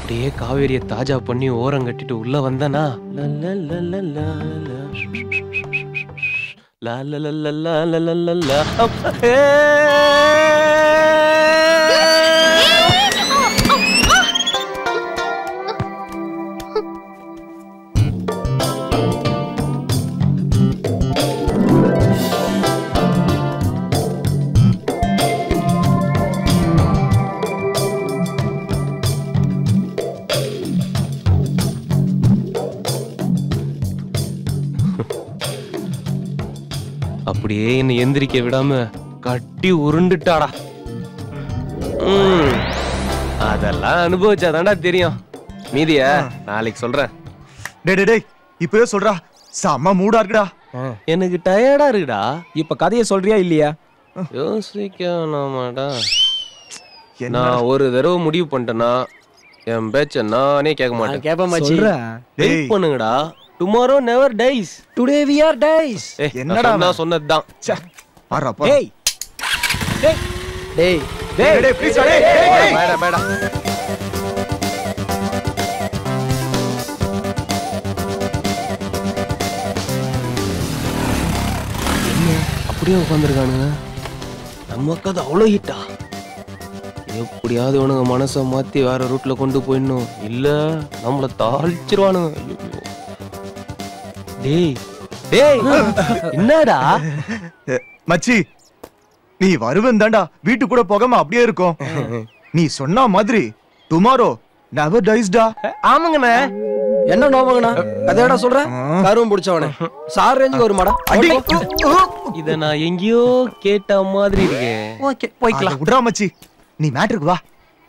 அப்படியே காவேரிய தாஜா பண்ணி ஓரம் கட்டிட்டு உள்ள வந்தனா லா லா லா லா லா லா லா லா லா. அப்ப- ஏ! அப்படியே என்னை எந்திரிக்க விடாம கட்டி உருண்டுட்டாடா ம், அதெல்லாம் அனுபவிச்சாதான்டா தெரியும் மீதிய நாளைக்கு சொல்றேன் டேய் டேய், டேய் இப்பவே சொல்றா செம்ம மூடா இருக்குடா எனக்கு டயர்டா இருக்குடா இப்ப கதையை சொல்றியா இல்லையா யோசிக்கணுமாடா என்ன நான் ஒரு தடவை முடிவு பண்ணிட்டேன்னா என் பேச்ச நானே கேட்க மாட்டேன் கேப்ப மச்சி சொல்ற வெயிட் டேய். பண்ணுங்கடா tomorrow never dies today we are dies என்னடா என்னடா சொன்னதுதான் ச்சே, ஆறாப்பா. ஏய் டேய் டேய், டேய், please டா, டேய், டேய், டேய். பேடா பேடா அப்படியே உட்காந்துருக்கானுங்க நம்ம கதை அவ்வளோ ஹிட்டா எப்படியாவது இவனுங்க மனசை மாத்தி வேற ரூட்ல கொண்டு போயிடணும் இல்ல நம்மள தாளிச்சிருவானுங்க ஐயோ. டேய் டேய் என்னடா அஹ், மச்சி நீ வருவன் தாண்டா வீட்டு கூட போகாம அப்படியே இருக்கும் நீ சொன்ன மாதிரி டுமாரோ நெவர் டைஸ்டா ஆமாங்கண்ணே என்ன நோமங்கண்ணா கதையடா சொல்ற கருவம் பிடிச்சவனே சார் ரேஞ்சுக்கு வருமாடா அடி இத நான் எங்கேயோ கேட்ட மாதிரி இருக்கே ஓகே போய்க்கலாம் விடுறா மச்சி நீ மேட்ருக்கு வா